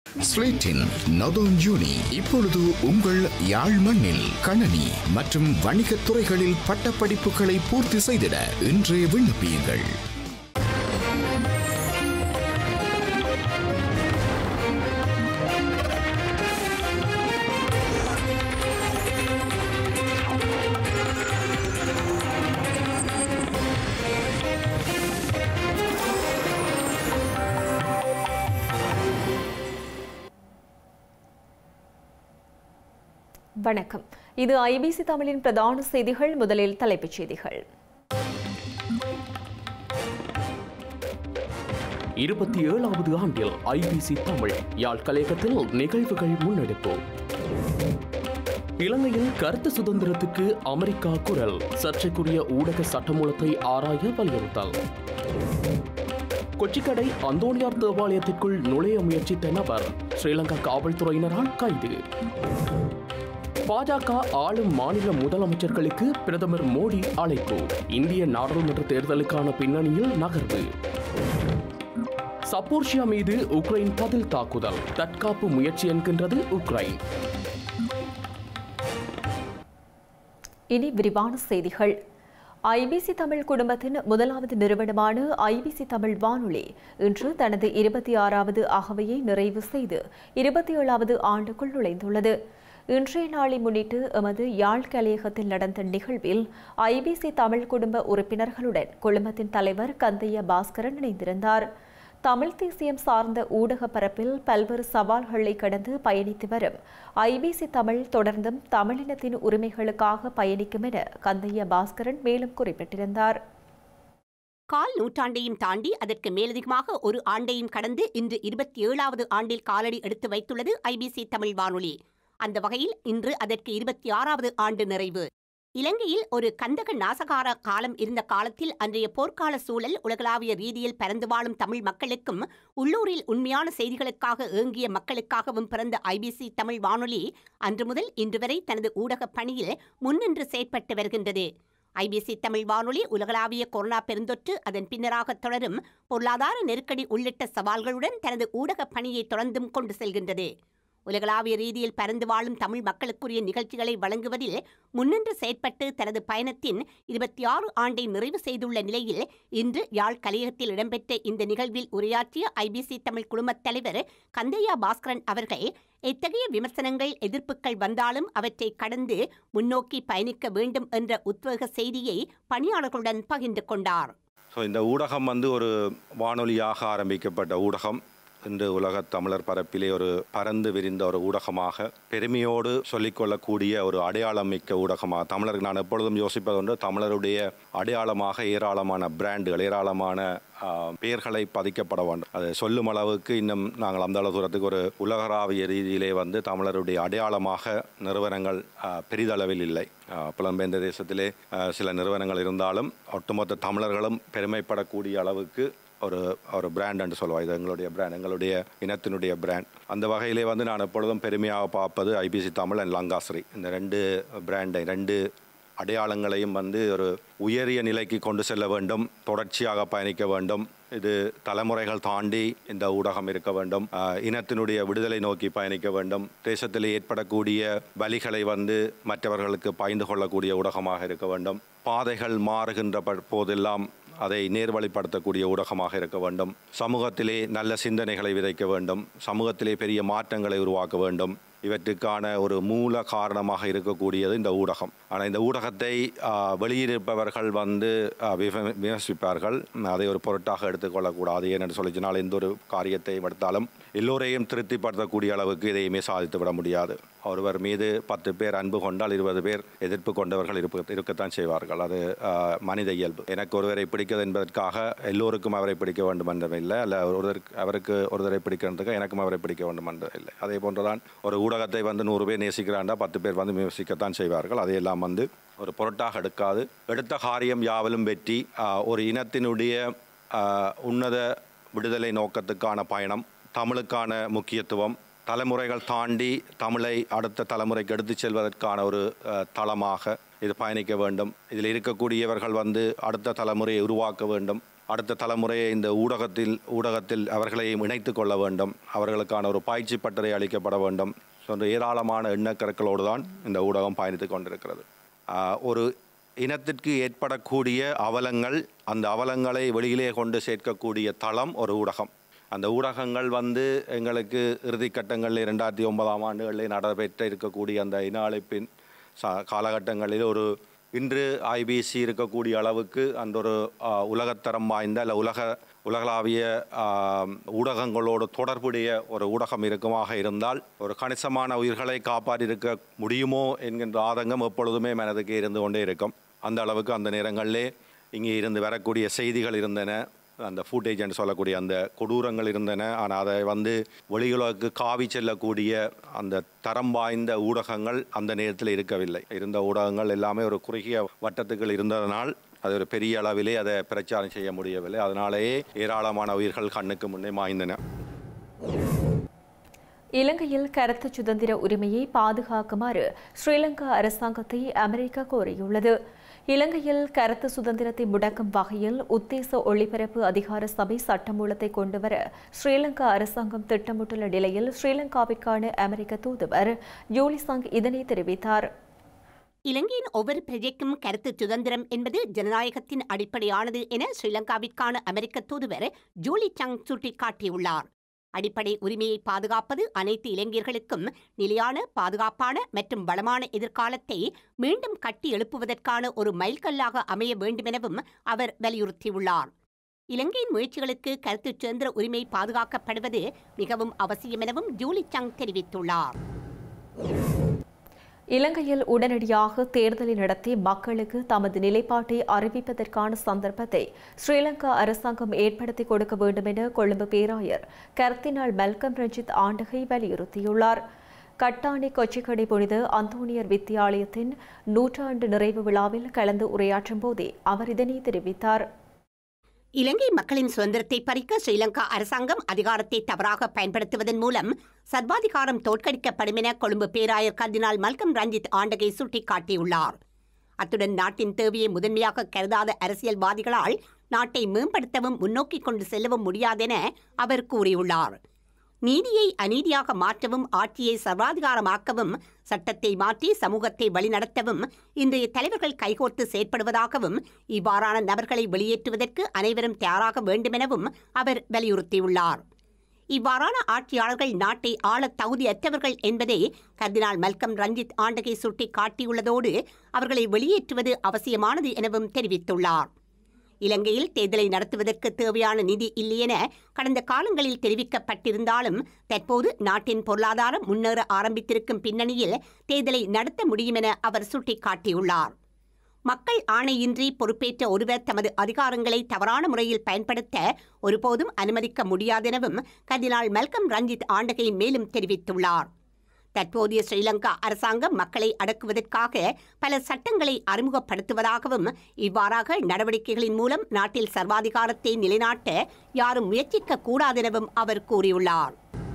ஸ்லேட்டின் northern யூனி இப்பொழுது உங்கள் யாழ் மண்ணில் கணனி மற்றும் வணிகத் துறைகளில் பட்டப்படிப்புகளை பூர்த்தி செய்திட இன்றே விண்ணப்பியுங்கள் வணக்கம் இது ஐபிசி தமிழின் பிரதான செய்திகள் முதலில் தலைப்புச் செய்திகள் இருபத்தி ஏழாவது ஆண்டில் ஐபிசி தமிழ் யாழ் கலையகத்தில் நிகழ்வுகள் முன்னெடுப்பு இலங்கையில் கருத்து சுதந்திரத்துக்கு அமெரிக்கா குரல் சர்ச்சைக்குரிய ஊடக சட்டமூலத்தை ஆராய வலியுறுத்தல் கொச்சிக்கடை அந்தோனியார் தேவாலயத்திற்குள் நுழைய முயற்சித்த நபர் ஸ்ரீலங்கா காவல்துறையினரால் கைது பாஜக ஆளும் மாநில முதலமைச்சர்களுக்கு பிரதமர் மோடி அழைப்பு இந்திய நாடாளுமன்ற தேர்தலுக்கான பின்னணியில் நகர்வு சப்போர்ஷியா மீது உக்ரைன் பதில் தாக்குதல் தற்காப்பு முயற்சி என்கின்றது உக்ரைன் இனி விரிவான செய்திகள் ஐபிசி தமிழ் குடும்பத்தின் முதலாவது நிறுவனமான ஐபிசி தமிழ் வானொலி இன்று தனது இருபத்தி ஆறாவது அகவையை நிறைவு செய்து இருபத்தி ஏழாவது ஆண்டுக்குள் நுழைந்துள்ளது இன்றைய நாளை முன்னிட்டு எமது யாழ் கலையகத்தில் நடந்த நிகழ்வில் ஐபிசி தமிழ் குடும்ப உறுப்பினர்களுடன் குழுமத்தின் தலைவர் கந்தைய பாஸ்கரன் இணைந்திருந்தார் தமிழ் தேசியம் சார்ந்த ஊடக பரப்பில் பல்வேறு சவால்களை கடந்து பயணித்து வரும் ஐபிசி தமிழ் தொடர்ந்தும் தமிழினத்தின் உரிமைகளுக்காக பயணிக்கும் என கந்தைய பாஸ்கரன் மேலும் குறிப்பிட்டிருந்தார் கால் நூற்றாண்டையும் தாண்டி அதற்கு மேலதிகமாக ஒரு ஆண்டையும் கடந்து இன்று இருபத்தி ஏழாவது ஆண்டில் காலடி எடுத்து வைத்துள்ளது ஐபிசி தமிழ் வானொலி அந்த வகையில் இன்று அதற்கு இருபத்தி ஆறாவது ஆண்டு நிறைவு இலங்கையில் ஒரு கந்தக நாசகார காலம் இருந்த காலத்தில் அன்றைய போர்க்கால சூழல் உலகளாவிய ரீதியில் பறந்து வாழும் தமிழ் மக்களுக்கும் உள்ளூரில் உண்மையான செய்திகளுக்காக ஏங்கிய மக்களுக்காகவும் பிறந்த ஐபிசி தமிழ் வானொலி அன்று முதல் இன்று வரை தனது ஊடகப் பணியில் முன்னின்று செயற்பட்டு வருகின்றது ஐபிசி தமிழ் வானொலி உலகளாவிய கொரோனா பெருந்தொற்று அதன் பின்னராக தொடரும் பொருளாதார நெருக்கடி உள்ளிட்ட சவால்களுடன் தனது ஊடகப் பணியை தொடர்ந்தும் கொண்டு செல்கின்றது உலகளாவிய ரீதியில் பறந்து வாழும் தமிழ் மக்களுக்குரிய நிகழ்ச்சிகளை வழங்குவதில் முன்னின்று செயற்பட்டு தனது பயணத்தின் இருபத்தி ஆறு ஆண்டை நிறைவு செய்துள்ள நிலையில் இன்று யாழ் கலையகத்தில் இடம்பெற்ற இந்த நிகழ்வில் உரையாற்றிய ஐபிசி தமிழ் குழுமத் தலைவர் கந்தையா பாஸ்கரன் அவர்கள் எத்தகைய விமர்சனங்கள் எதிர்ப்புகள் வந்தாலும் அவற்றை கடந்து முன்னோக்கி பயணிக்க வேண்டும் என்ற உத்வேக செய்தியை பணியாளர்களுடன் பகிர்ந்து கொண்டார் ஸோ இந்த ஊடகம் வந்து ஒரு வானொலியாக ஆரம்பிக்கப்பட்ட ஊடகம் இன்று உலகத் தமிழர் பரப்பிலே ஒரு பறந்து விரிந்த ஒரு ஊடகமாக பெருமையோடு சொல்லிக்கொள்ளக்கூடிய ஒரு அடையாளம் மிக்க ஊடகமாக தமிழருக்கு நான் எப்பொழுதும் யோசிப்பது ஒன்று தமிழருடைய அடையாளமாக ஏராளமான பிராண்டுகள் ஏராளமான ஆஹ், பெயர்களை பதிக்கப்பட வேண்டும் அது சொல்லும் அளவுக்கு இன்னும் நாங்கள் அந்த அளவு தூரத்துக்கு ஒரு உலகளாவிய ரீதியிலே வந்து தமிழருடைய அடையாளமாக நிறுவனங்கள் ஆஹ், பெரிதளவில் இல்லை ஆஹ், புலம்பெயர்ந்த தேசத்திலே ஆஹ், சில நிறுவனங்கள் இருந்தாலும் ஒட்டுமொத்த தமிழர்களும் பெருமைப்படக்கூடிய அளவுக்கு ஒரு ஒரு பிராண்ட் என்று சொல்லுவோம் இது எங்களுடைய பிராண்ட் எங்களுடைய இனத்தினுடைய பிராண்ட் அந்த வகையிலே வந்து நான் எப்பொழுதும் பெருமையாக பார்ப்பது ஐபிசி தமிழ் அண்ட் லங்காஸ்ரீ இந்த ரெண்டு பிராண்டை ரெண்டு அடையாளங்களையும் வந்து ஒரு உயரிய நிலைக்கு கொண்டு செல்ல வேண்டும் தொடர்ச்சியாக பயணிக்க வேண்டும் இது தலைமுறைகள் தாண்டி இந்த ஊடகம் இருக்க வேண்டும் ஆஹ், இனத்தினுடைய விடுதலை நோக்கி பயணிக்க வேண்டும் தேசத்தில் ஏற்படக்கூடிய வலிகளை வந்து மற்றவர்களுக்கு பகிர்ந்து கொள்ளக்கூடிய ஊடகமாக இருக்க வேண்டும் பாதைகள் மாறுகின்ற ப- போதெல்லாம் அதை நேர்வழிப்படுத்தக்கூடிய ஊடகமாக இருக்க வேண்டும் சமூகத்திலே நல்ல சிந்தனைகளை விதைக்க வேண்டும் சமூகத்திலே பெரிய மாற்றங்களை உருவாக்க வேண்டும் இவற்றுக்கான ஒரு மூல காரணமாக இருக்கக்கூடியது இந்த ஊடகம் ஆனால் இந்த ஊடகத்தை ஆ, வெளியிருப்பவர்கள் வந்து ஆ, விம- விமர்சிப்பார்கள் அதை ஒரு பொருட்டாக எடுத்துக்கொள்ளக்கூடாது ஏனென்று சொல்லி சொன்னால் எந்த ஒரு காரியத்தை எடுத்தாலும் எல்லோரையும் திருப்திப்படுத்தக்கூடிய அளவுக்கு இதையுமே சாதித்து விட முடியாது ஒருவர் மீது பத்து பேர் அன்பு கொண்டால் இருபது பேர் எதிர்ப்பு கொண்டவர்கள் இருப்ப இருக்கத்தான் செய்வார்கள் அது ஆ, மனித இயல்பு எனக்கு ஒருவரை பிடிக்கிறது என்பதற்காக எல்லோருக்கும் அவரை பிடிக்க வேண்டும் என்றும் அல்ல ஒருவருக்கு அவருக்கு ஒருவரை பிடிக்கிறதுக்கு எனக்கும் அவரை பிடிக்க வேண்டும் என்று இல்லை அதே போன்றுதான் ஒரு ஊடகத்தை வந்து நூறு பேர் நேசிக்கிறாண்டா பத்து பேர் வந்து விமர்சிக்கத்தான் செய்வார்கள் அதையெல்லாம் வந்து ஒரு பொருட்டாக எடுக்காது எடுத்த காரியம் யாவலும் வெற்றி ஆ, ஒரு இனத்தினுடைய ஆ, உன்னத விடுதலை நோக்கத்துக்கான பயணம் தமிழுக்கான முக்கியத்துவம் தலைமுறைகள் தாண்டி தமிழை அடுத்த தலைமுறைக்கு எடுத்துச் செல்வதற்கான ஒரு அஹ், தளமாக இது பயணிக்க வேண்டும் இதில் இருக்கக்கூடியவர்கள் வந்து அடுத்த தலைமுறையை உருவாக்க வேண்டும் அடுத்த தலைமுறையை இந்த ஊடகத்தில் ஊடகத்தில் அவர்களையும் இணைத்து கொள்ள வேண்டும் அவர்களுக்கான ஒரு பயிற்சி பட்டறை அளிக்கப்பட வேண்டும் போன்ற ஏராளமான எண்ணக்கருக்களோடு தான் இந்த ஊடகம் பயணித்து கொண்டிருக்கிறது ஆஹ், ஒரு இனத்திற்கு ஏற்படக்கூடிய அவலங்கள் அந்த அவலங்களை வெளியிலே கொண்டு சேர்க்கக்கூடிய தளம் ஒரு ஊடகம் அந்த ஊடகங்கள் வந்து எங்களுக்கு இறுதிக்கட்டங்களில் ரெண்டாயிரத்தி ஒன்பதாம் ஆண்டுகளில் நடைபெற்ற இருக்கக்கூடிய அந்த இன அழைப்பின் சா காலகட்டங்களில் ஒரு இன்று ஐபிசி இருக்கக்கூடிய அளவுக்கு அந்த ஒரு ஆ, உலகத்தரம் வாய்ந்த அல்ல உலக உலகளாவிய ஆ, ஊடகங்களோடு தொடர்புடைய ஒரு ஊடகம் இருக்குமாக இருந்தால் ஒரு கணிசமான உயிர்களை காப்பாற்றியிருக்க முடியுமோ என்கின்ற ஆதங்கம் எப்பொழுதுமே மனதுக்கு இருந்து கொண்டே இருக்கும் அந்த அளவுக்கு அந்த நேரங்களிலே இங்கே இருந்து வரக்கூடிய செய்திகள் இருந்தன அந்த ஃபுட்டேஜ் என்று சொல்லக்கூடிய அந்த கொடூரங்கள் இருந்தன ஆனால் அதை வந்து வெளியுலகுக்கு காவி செல்லக்கூடிய அந்த தரம் வாய்ந்த ஊடகங்கள் அந்த நேரத்தில் இருக்கவில்லை இருந்த ஊடகங்கள் எல்லாமே ஒரு குறுகிய வட்டத்துக்குள் இருந்ததனால் அது ஒரு பெரிய அளவிலே அதை பிரச்சாரம் செய்ய முடியவில்லை அதனாலேயே ஏராளமான உயிர்கள் கண்ணுக்கு முன்னே மாய்ந்தன இலங்கையில் கருத்து சுதந்திர உரிமையை பாதுகாக்குமாறு ஸ்ரீலங்கா அரசாங்கத்தை அமெரிக்கா கோரியுள்ளது இலங்கையில் கருத்து சுதந்திரத்தை முடக்கும் வகையில் உத்தேச ஒளிபரப்பு அதிகார சபை சட்டமூலத்தை கொண்டுவர ஸ்ரீலங்கா அரசாங்கம் திட்டமிட்டுள்ள நிலையில் ஸ்ரீலங்காவிற்கான அமெரிக்க தூதுவர் ஜூலிசங் இதனை தெரிவித்தார் இலங்கையின் ஒவ்வொரு பிரஜைக்கும் கருத்து சுதந்திரம் என்பது ஜனநாயகத்தின் அடிப்படையானது என ஸ்ரீலங்காவிற்கான அமெரிக்க தூதுவர் ஜூலி சங் சுட்டிக்காட்டியுள்ளார் அடிப்படை உரிமையை பாதுகாப்பது அனைத்து இளைஞர்களுக்கும் நிலையான பாதுகாப்பான மற்றும் வளமான எதிர்காலத்தை மீண்டும் கட்டி எழுப்புவதற்கான ஒரு மைல்கல்லாக அமைய வேண்டுமெனவும் அவர் வலியுறுத்தியுள்ளார் இலங்கையின் முயற்சிகளுக்கு கருத்து சுதந்திர உரிமை பாதுகாக்கப்படுவது மிகவும் அவசியம் எனவும் ஜூலி சங் தெரிவித்துள்ளார் இலங்கையில் உடனடியாக தேர்தலை நடத்தி மக்களுக்கு தமது நிலைப்பாட்டை அறிவிப்பதற்கான சந்தர்ப்பத்தை ஸ்ரீலங்கா அரசாங்கம் ஏற்படுத்தி கொடுக்க வேண்டும் என கொழும்பு பேராயர் கர்த்தினால் மல்கம் ரஞ்சித் ஆண்டகை வலியுறுத்தியுள்ளார் கட்டாணி கொச்சிக்கடை புனித அந்தோனியர் வித்தியாலயத்தின் நூற்றாண்டு நிறைவு விழாவில் கலந்து உரையாற்றும் போதே அவர் இதனை தெரிவித்தார் இலங்கை மக்களின் சுதந்திரத்தை பறிக்க ஸ்ரீலங்கா அரசாங்கம் அதிகாரத்தை தவறாக பயன்படுத்துவதன் மூலம் சர்வாதிகாரம் தோற்கடிக்கப்படும் என கொழும்பு பேராயர் கர்தினால் மல்கம் ரஞ்சித் ஆண்டகை சுட்டிக்காட்டியுள்ளார் அத்துடன் நாட்டின் தேவையை முதன்மையாக கருதாத அரசியல்வாதிகளால் நாட்டை மேம்படுத்தவும் முன்னோக்கி கொண்டு செல்லவும் முடியாதென அவர் கூறியுள்ளார் நீதியை அநீதியாக மாற்றவும் ஆட்சியை சர்வாதிகாரமாக்கவும் சட்டத்தை மாற்றி சமூகத்தை வழிநடத்தவும் இன்றைய தலைவர்கள் கைகோர்த்து செயற்படுவதாகவும் இவ்வாறான நபர்களை வெளியேற்றுவதற்கு அனைவரும் தயாராக வேண்டுமெனவும் அவர் வலியுறுத்தியுள்ளார் இவ்வாறான ஆட்சியாளர்கள் நாட்டை ஆள தகுதியற்றவர்கள் என்பதை கர்தினால் மல்கம் ரஞ்சித் ஆண்டகை சுட்டி காட்டியுள்ளதோடு அவர்களை வெளியேற்றுவது அவசியமானது எனவும் தெரிவித்துள்ளார் இலங்கையில் தேர்தலை நடத்துவதற்கு தேவையான நிதி இல்லையென கடந்த காலங்களில் தெரிவிக்கப்பட்டிருந்தாலும் தற்போது நாட்டின் பொருளாதாரம் முன்னேற ஆரம்பித்திருக்கும் பின்னணியில் தேர்தலை நடத்த முடியும் என அவர் சுட்டிக்காட்டியுள்ளார் மக்கள் ஆணையின்றி பொறுப்பேற்ற ஒருவர் தமது அதிகாரங்களை தவறான முறையில் பயன்படுத்த ஒருபோதும் அனுமதிக்க முடியாதெனவும் கர்தினால் மல்கம் ரஞ்சித் ஆண்டகை மேலும் தெரிவித்துள்ளார் தற்போதைய ஸ்ரீலங்கா அரசாங்கம் மக்களை அடக்குவதற்காக பல சட்டங்களை அறிமுகப்படுத்துவதாகவும் இவ்வாறாக நடவடிக்கைகளின் மூலம் நாட்டில் சர்வாதிகாரத்தை நிலைநாட்ட யாரும் முயற்சிக்க கூடாதெனவும் அவர் கூறியுள்ளார்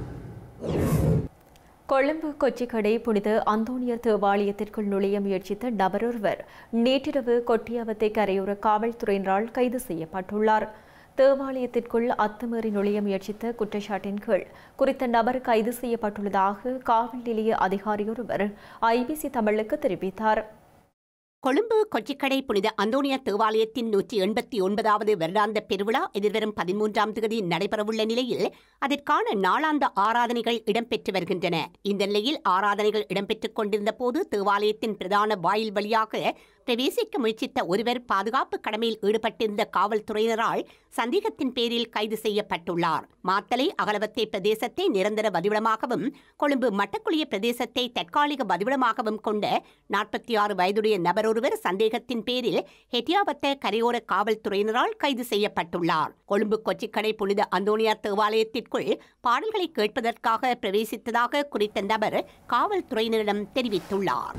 கொழும்பு கொச்சிக்கடை புனித அந்தோனியர் தேவாலயத்திற்குள் நுழைய முயற்சித்த நபரொருவர் நேற்றிரவு கொட்டியாவத்தை கரையோர காவல்துறையினரால் கைது செய்யப்பட்டுள்ளார் தேவாலயத்திற்குள் அத்துமீறி நுழைய முயற்சித்த குற்றச்சாட்டின் கீழ் குறித்த நபர் கைது செய்யப்பட்டுள்ளதாக காவல் நிலைய அதிகாரியொருவர் ஐபிசி தமிழுக்கு தெரிவித்தார் கொழும்பு கொச்சிக்கடை புனித அந்தோனியார் தேவாலயத்தின் நூற்றி எண்பத்தி ஒன்பதாவது வருடாந்த பெருவிழா எதிர்வரும் பதிமூன்றாம் தேதி நடைபெறவுள்ள நிலையில் அதற்கான நாளாந்த ஆராதனைகள் இடம்பெற்று வருகின்றன இந்த நிலையில் ஆராதனைகள் இடம்பெற்றுக் கொண்டிருந்த போது தேவாலயத்தின் பிரதான வாயில் வழியாக பிரவேசிக்க முயற்சித்த ஒருவர் பாதுகாப்பு கடமையில் ஈடுபட்டிருந்த காவல்துறையினரால் சந்தேகத்தின் பேரில் கைது செய்யப்பட்டுள்ளார் மாத்தலை அகலவத்தை பிரதேசத்தை நிரந்தர வதிவிடமாகவும் கொழும்பு மட்டக்குழிய பிரதேசத்தை தற்காலிக வதிவிடமாகவும் கொண்ட நாற்பத்தி ஆறு வயதுடைய நபர் ஒருவர் சந்தேகத்தின் பேரில் ஹெட்டியாவத்த கரையோர காவல்துறையினரால் கைது செய்யப்பட்டுள்ளார் கொழும்பு கொச்சிக்கடை புனித அந்தோனியார் தேவாலயத்திற்குள் பாடல்களை கேட்பதற்காக பிரவேசித்ததாக குறித்த நபர் காவல்துறையினரிடம் தெரிவித்துள்ளார்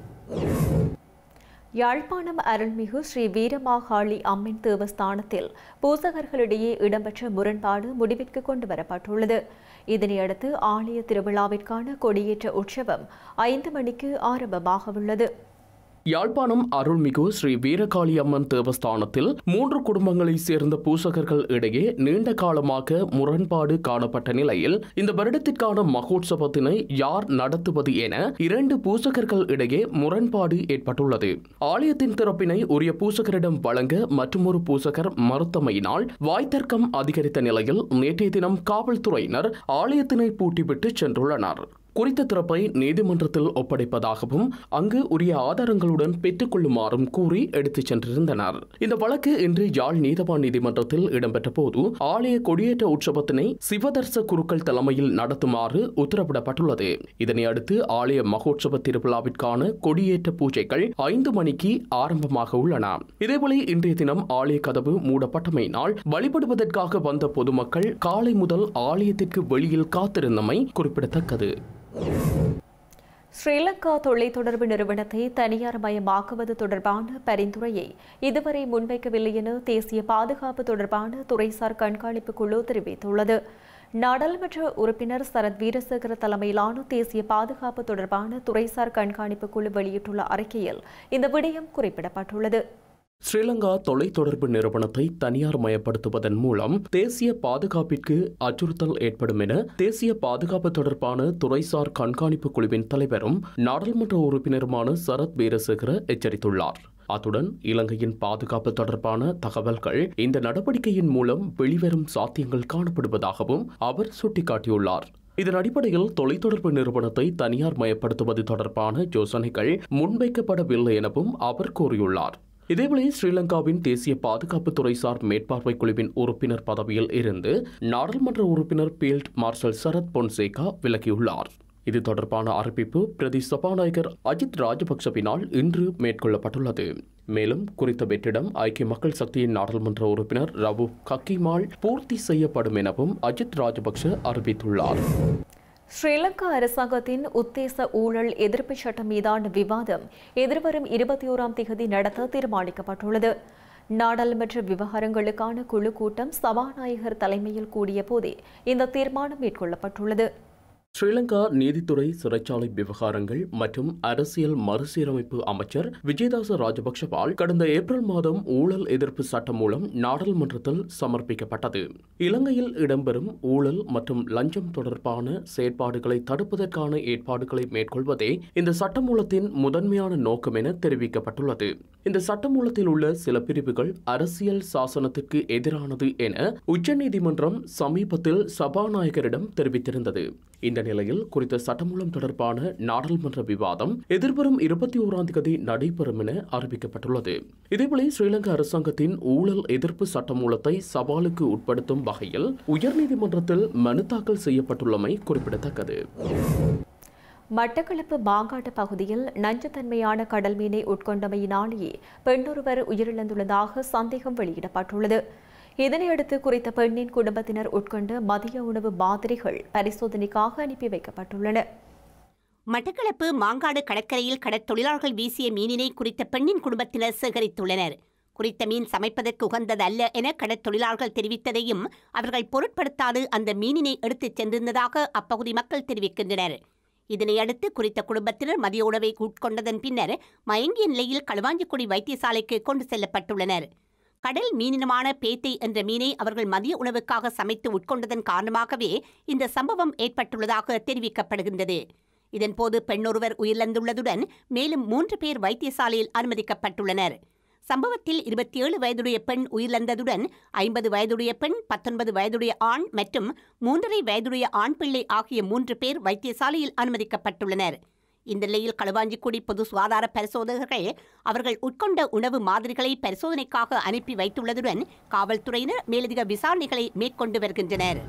யாழ்ப்பாணம் அருள்மிகு ஸ்ரீ வீரமாகாளி அம்மன் தேவஸ்தானத்தில் பூசகர்களிடையே இடம்பெற்ற முரண்பாடு முடிவிற்கு கொண்டு வரப்பட்டுள்ளது இதனையடுத்து ஆலய திருவிழாவிற்கான கொடியேற்ற உற்சவம் ஐந்து மணிக்கு ஆரம்பமாக உள்ளது யாழ்ப்பாணம் அருள்மிகு ஸ்ரீ வீரகாளி அம்மன் தேவஸ்தானத்தில் மூன்று குடும்பங்களைச் சேர்ந்த பூசகர்கள் இடையே நீண்ட காலமாக முரண்பாடு காணப்பட்ட நிலையில் இந்த வருடத்திற்கான மகோற்சவத்தினை யார் நடத்துவது என இரண்டு பூசகர்கள் இடையே முரண்பாடு ஏற்பட்டுள்ளது ஆலயத்தின் திறப்பினை உரிய பூசகரிடம் வழங்க மற்றொரு பூசகர் மறுத்தமையினால் வாய்த்தர்க்கம் அதிகரித்த நிலையில் நேற்றைய தினம் காவல்துறையினர் ஆலயத்தினை பூட்டிவிட்டு சென்றுள்ளனர் குறித்த திறப்பை நீதிமன்றத்தில் ஒப்படைப்பதாகவும் அங்கு உரிய ஆதாரங்களுடன் பெற்றுக்கொள்ளுமாறும் கூறி எடுத்துச் சென்றிருந்தனர் இந்த வழக்கு இன்று யாழ் நீதவான் நீதிமன்றத்தில் இடம்பெற்ற போது ஆலய கொடியேற்ற உற்சவத்தினை சிவதர்ச குருக்கள் தலைமையில் நடத்துமாறு உத்தரவிடப்பட்டுள்ளது இதனை அடுத்து ஆலய மகோற்சவ திருவிழாவிற்கான கொடியேற்ற பூஜைகள் ஐந்து மணிக்கு ஆரம்பமாக உள்ளன இதேவேளை இன்றைய தினம் ஆலய கதவு மூடப்பட்டமையினால் வழிபடுவதற்காக வந்த பொதுமக்கள் காலை முதல் ஆலயத்திற்கு வெளியில் காத்திருந்தமை குறிப்பிடத்தக்கது ஸ்ரீலங்கா தொலைத்தொடர்பு நிறுவனத்தை தனியார் மயமாக்குவது தொடர்பான பரிந்துரையை இதுவரை முன்வைக்கவில்லை என தேசிய பாதுகாப்பு தொடர்பான துறைசார் கண்காணிப்பு குழு தெரிவித்துள்ளது நாடாளுமன்ற உறுப்பினர் சரத் வீரசேகர தலைமையிலான தேசிய பாதுகாப்பு தொடர்பான துறைசார் கண்காணிப்பு குழு வெளியிட்டுள்ள அறிக்கையில் இந்த விடயம் குறிப்பிடப்பட்டுள்ளது ஸ்ரீலங்கா தொலைத்தொடர்பு நிறுவனத்தை தனியார் மயப்படுத்துவதன் மூலம் தேசிய பாதுகாப்பிற்கு அச்சுறுத்தல் ஏற்படும் என தேசிய பாதுகாப்பு தொடர்பான துறைசார் கண்காணிப்பு குழுவின் தலைவரும் நாடாளுமன்ற உறுப்பினருமான சரத் வீரசேகர எச்சரித்துள்ளார் அத்துடன் இலங்கையின் பாதுகாப்பு தொடர்பான தகவல்கள் இந்த நடவடிக்கையின் மூலம் வெளிவரும் சாத்தியங்கள் காணப்படுவதாகவும் அவர் சுட்டிக்காட்டியுள்ளார் இதன் அடிப்படையில் தொலைத்தொடர்பு நிறுவனத்தை தனியார் மயப்படுத்துவது தொடர்பான யோசனைகள் முன்வைக்கப்படவில்லை எனவும் அவர் கூறியுள்ளார் இதேவேளை ஸ்ரீலங்காவின் தேசிய பாதுகாப்பு துறைசார் மேற்பார்வை குழுவின் உறுப்பினர் பதவியில் இருந்து நாடாளுமன்ற உறுப்பினர் பீல்ட் மார்ஷல் சரத் பொன்சேகா விலகியுள்ளார் இது தொடர்பான அறிவிப்பு பிரதி சபாநாயகர் அஜித் ராஜபக்சவினால் இன்று மேற்கொள்ளப்பட்டுள்ளது மேலும் குறித்த வெற்றிடம் ஐக்கிய மக்கள் சக்தியின் நாடாளுமன்ற உறுப்பினர் ரவு கக்கிமால் பூர்த்தி செய்யப்படும் எனவும் அஜித் ராஜபக்ச அறிவித்துள்ளார் ஸ்ரீலங்கா அரசாங்கத்தின் உத்தேச ஊழல் எதிர்ப்பு சட்டம் மீதான விவாதம் எதிர்வரும் இருபத்தி ஓராம் திகதி நடத்த தீர்மானிக்கப்பட்டுள்ளது நாடாளுமன்ற விவகாரங்களுக்கான குழு கூட்டம் சபாநாயகர் தலைமையில் கூடிய போதே இந்த தீர்மானம் மேற்கொள்ளப்பட்டுள்ளது ஸ்ரீலங்கா நீதித்துறை சிறைச்சாலை விவகாரங்கள் மற்றும் அரசியல் மறுசீரமைப்பு அமைச்சர் விஜயதாச ராஜபக்ஷவால் கடந்த ஏப்ரல் மாதம் ஊழல் எதிர்ப்பு சட்டம் மூலம் நாடாளுமன்றத்தில் சமர்ப்பிக்கப்பட்டது இலங்கையில் இடம்பெறும் ஊழல் மற்றும் லஞ்சம் தொடர்பான செயற்பாடுகளை தடுப்பதற்கான ஏற்பாடுகளை மேற்கொள்வதே இந்த சட்டமூலத்தின் முதன்மையான நோக்கம் என தெரிவிக்கப்பட்டுள்ளது இந்த சட்டமூலத்தில் உள்ள சில பிரிவுகள் அரசியல் சாசனத்திற்கு எதிரானது என உச்சநீதிமன்றம் சமீபத்தில் சபாநாயகரிடம் தெரிவித்திருந்தது இந்த நிலையில் குறித்த சட்டமூலம் தொடர்பான நாடாளுமன்ற விவாதம் எதிர்வரும் இருபத்தி ஓராம் தேதி நடைபெறும் என அறிவிக்கப்பட்டுள்ளது இதேவேளை ஸ்ரீலங்கா அரசாங்கத்தின் ஊழல் எதிர்ப்பு சட்டமூலத்தை சவாலுக்கு உட்படுத்தும் வகையில் உயர்நீதிமன்றத்தில் மனு தாக்கல் செய்யப்பட்டுள்ளமை குறிப்பிடத்தக்கது மட்டக்களப்பு மாங்காட்டு பகுதியில் நஞ்சுத்தன்மையான கடல் மீனை உட்கொண்டமையினாலேயே பெண்ணொருவர் உயிரிழந்துள்ளதாக சந்தேகம் வெளியிடப்பட்டுள்ளது இதனையடுத்து குறித்த பெண்ணின் குடும்பத்தினர் உட்கொண்ட மதிய உணவு மாதிரிகள் பரிசோதனைக்காக அனுப்பி வைக்கப்பட்டுள்ளன மட்டக்களப்பு மாங்காடு கடற்கரையில் கடற்தொழிலாளர்கள் வீசிய மீனினை குறித்த பெண்ணின் குடும்பத்தினர் சேகரித்துள்ளனர் குறித்த மீன் சமைப்பதற்கு உகந்ததல்ல என கடற்தொழிலாளர்கள் தெரிவித்ததையும் அவர்கள் பொருட்படுத்தாது அந்த மீனினை எடுத்துச் சென்றிருந்ததாக அப்பகுதி மக்கள் தெரிவிக்கின்றனர் இதனையடுத்து குறித்த குடும்பத்தினர் மதிய உணவை உட்கொண்டதன் பின்னர் மயங்கிய நிலையில் களுவாஞ்சிக்குடி வைத்தியசாலைக்கு கொண்டு செல்லப்பட்டுள்ளனர் கடல் மீனினமான பேத்தை என்ற மீனை அவர்கள் மதிய உணவுக்காக சமைத்து உட்கொண்டதன் காரணமாகவே இந்த சம்பவம் ஏற்பட்டுள்ளதாக தெரிவிக்கப்படுகின்றது இதன்போது பெண்ணொருவர் உயிரிழந்துள்ளதுடன் மேலும் மூன்று பேர் வைத்தியசாலையில் அனுமதிக்கப்பட்டுள்ளனர் சம்பவத்தில் இருபத்தி ஏழு வயதுடைய பெண் உயிரிழந்ததுடன் ஐம்பது வயதுடைய பெண் பத்தொன்பது வயதுடைய ஆண் மற்றும் மூன்றரை வயதுடைய ஆண் பிள்ளை ஆகிய மூன்று பேர் வைத்தியசாலையில் அனுமதிக்கப்பட்டுள்ளனர் இந்த நிலையில் களுவாஞ்சிக்குடி பொது சுகாதார பரிசோதகர்கள் அவர்கள் உட்கொண்ட உணவு மாதிரிகளை பரிசோதனைக்காக அனுப்பி வைத்துள்ளதுடன் காவல்துறையினர் மேலதிக விசாரணைகளை மேற்கொண்டு வருகின்றனர்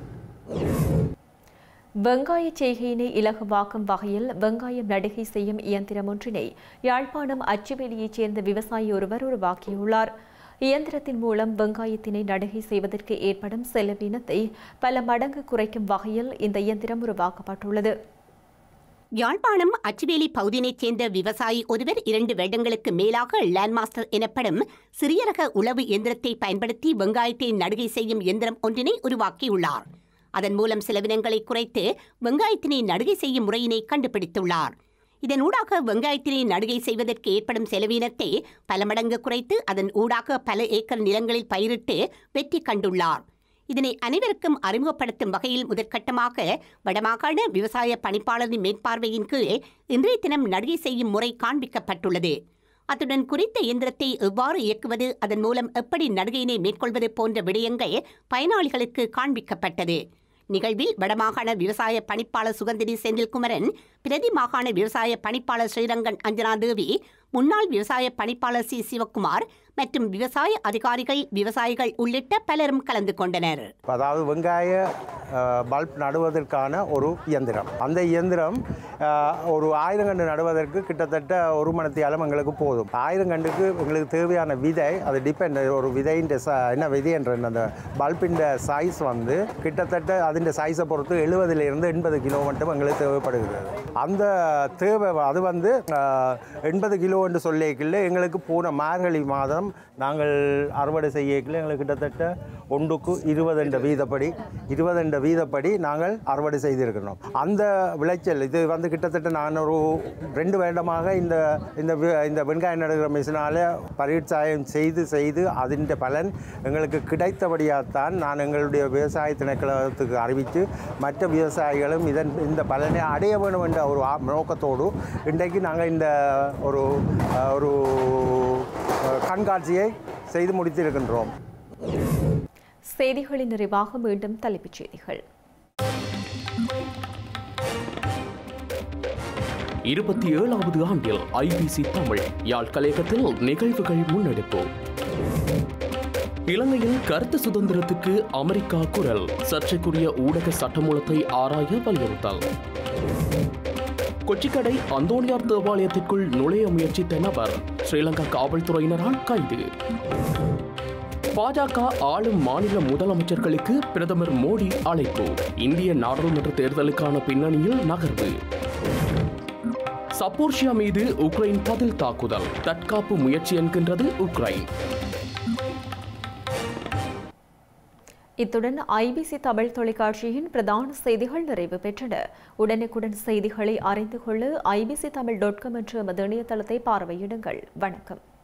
வெங்காய செய்கையினை இலகுவாக்கும் வகையில் வெங்காயம் நடுகை செய்யும் இயந்திரம் ஒன்றினை யாழ்ப்பாணம் அச்சுவேலியைச் சேர்ந்த விவசாயி ஒருவர் உருவாக்கியுள்ளார் இயந்திரத்தின் மூலம் வெங்காயத்தினை நடுகை செய்வதற்கு ஏற்படும் செலவினத்தை பல மடங்கு குறைக்கும் வகையில் இந்த இயந்திரம் உருவாக்கப்பட்டுள்ளது யாழ்ப்பாணம் அச்சுவேலி பகுதியினைச் சேர்ந்த விவசாயி ஒருவர் இரண்டு வருடங்களுக்கு மேலாக லேண்ட்மாஸ்டர் எனப்படும் சிறிய ரக உளவு எந்திரத்தை பயன்படுத்தி வெங்காயத்தை நடுகை செய்யும் எந்திரம் ஒன்றினை உருவாக்கியுள்ளார் அதன் மூலம் செலவினங்களை குறைத்து வெங்காயத்தினை நடுகை செய்யும் முறையினை கண்டுபிடித்துள்ளார் இதன் ஊடாக வெங்காயத்தினை நடுகை செய்வதற்கு ஏற்படும் செலவினத்தை பல மடங்கு குறைத்து அதன் ஊடாக பல ஏக்கர் நிலங்களில் பயிரிட்டு வெற்றி கண்டுள்ளார் இதனை அனைவருக்கும் அறிமுகப்படுத்தும் வகையில் முதற்கட்டமாக வடமாகாண விவசாய பணிப்பாளரின் மேற்பார்வையின் கீழ் இன்றைய தினம் நடுகை செய்யும் முறை காண்பிக்கப்பட்டுள்ளது அத்துடன் குறித்த இயந்திரத்தை எவ்வாறு இயக்குவது அதன் மூலம் எப்படி நடுகையினை மேற்கொள்வது போன்ற விடயங்கள் பயனாளிகளுக்கு காண்பிக்கப்பட்டது நிகழ்வில் வடமாகாண விவசாய பணிப்பாளர் சுகந்திரி செந்தில்குமரன் பிரதி மாகாண விவசாய பணிப்பாளர் ஸ்ரீரங்கன் அஞ்சனா தேவி முன்னாள் விவசாய பணிப்பாளர் சி சிவக்குமார் மற்றும் விவசாய அதிகாரிகள் விவசாயிகள் உள்ளிட்ட பலரும் கலந்து கொண்டனர் அதாவது வெங்காய அஹ், பல்ப் நடுவதற்கான ஒரு இயந்திரம் அந்த இயந்திரம் அஹ், ஒரு ஆயிரம் கண்டு நடுவதற்கு கிட்டத்தட்ட ஒரு மணத்தியாலம் எங்களுக்கு போதும் ஆயிரம் கண்டுக்கு எங்களுக்கு தேவையான விதை அது டிபெண்ட் ஒரு விதையின் ச என்ன விதை என்ற அந்த பல்பின் சைஸ் வந்து கிட்டத்தட்ட அதின் சைஸை பொறுத்து எழுபதுலேருந்து எண்பது கிலோ மட்டும் எங்களுக்கு தேவைப்படுகிறது அந்த தேவை அது வந்து அஹ், எண்பது கிலோ என்று சொல்லிக்கல எங்களுக்கு போன மார்கழி மாதம் நாங்கள் அறுவடை செய்யக்கல எங்களுக்கு கிட்டத்தட்ட ஒன்றுக்கு இருபது என்ற வீதப்படி இருபது என்ற வீதப்படி நாங்கள் அறுவடை செய்திருக்கிறோம் அந்த விளைச்சல் இது வந்து கிட்டத்தட்ட நான் ஒரு ரெண்டு வருடமாக இந்த இந்த வி- இந்த வெங்காயம் நடுகிற மிஷினால் பரீட்சாயம் செய்து செய்து அதின் பலன் எங்களுக்கு கிடைத்தபடியாகத்தான் நான் எங்களுடைய விவசாய திணைக்களத்துக்கு அறிவித்து மற்ற விவசாயிகளும் இதன் இந்த பலனை அடைய வேண்டும் என்ற ஒரு ஆ- நோக்கத்தோடு இன்றைக்கு நாங்கள் இந்த ஒரு அஹ், ஒரு அஹ், கண்காட்சியை செய்து முடித்திருக்கின்றோம் செய்திகளின் நிறைவாக மீண்டும் தலைப்புச் செய்திகள் இருபத்தி ஏழாவது ஆண்டில் ஐபிசி தமிழ் யாழ் கலையகத்தில் நிகழ்வுகள் முன்னெடுப்பு இலங்கையில் கருத்து சுதந்திரத்துக்கு அமெரிக்கா குரல் சர்ச்சைக்குரிய ஊடக சட்டமூலத்தை ஆராய வலியுறுத்தல் கொச்சிக்கடை அந்தோனியார் தேவாலயத்திற்குள் நுழைய முயற்சித்த நபர் ஸ்ரீலங்கா காவல்துறையினரால் கைது பாஜக ஆளும் மாநில முதலமைச்சர்களுக்கு பிரதமர் மோடி அழைப்பு இந்திய நாடாளுமன்ற தேர்தலுக்கான பின்னணியில் நகர்வு சப்போர்ஷியா மீது உக்ரைன் பதில் தாக்குதல் தற்காப்பு முயற்சி என்கின்றது உக்ரைன் இத்துடன் ஐபிசி தமிழ் தொலைக்காட்சியின் பிரதான செய்திகள் நிறைவு பெற்றன உடனுக்குடன் செய்திகளை அறிந்து கொள்ள ஐபிசி தமிழ் டாட் காம் என்ற எமது இணையதளத்தை பார்வையிடுங்கள் வணக்கம்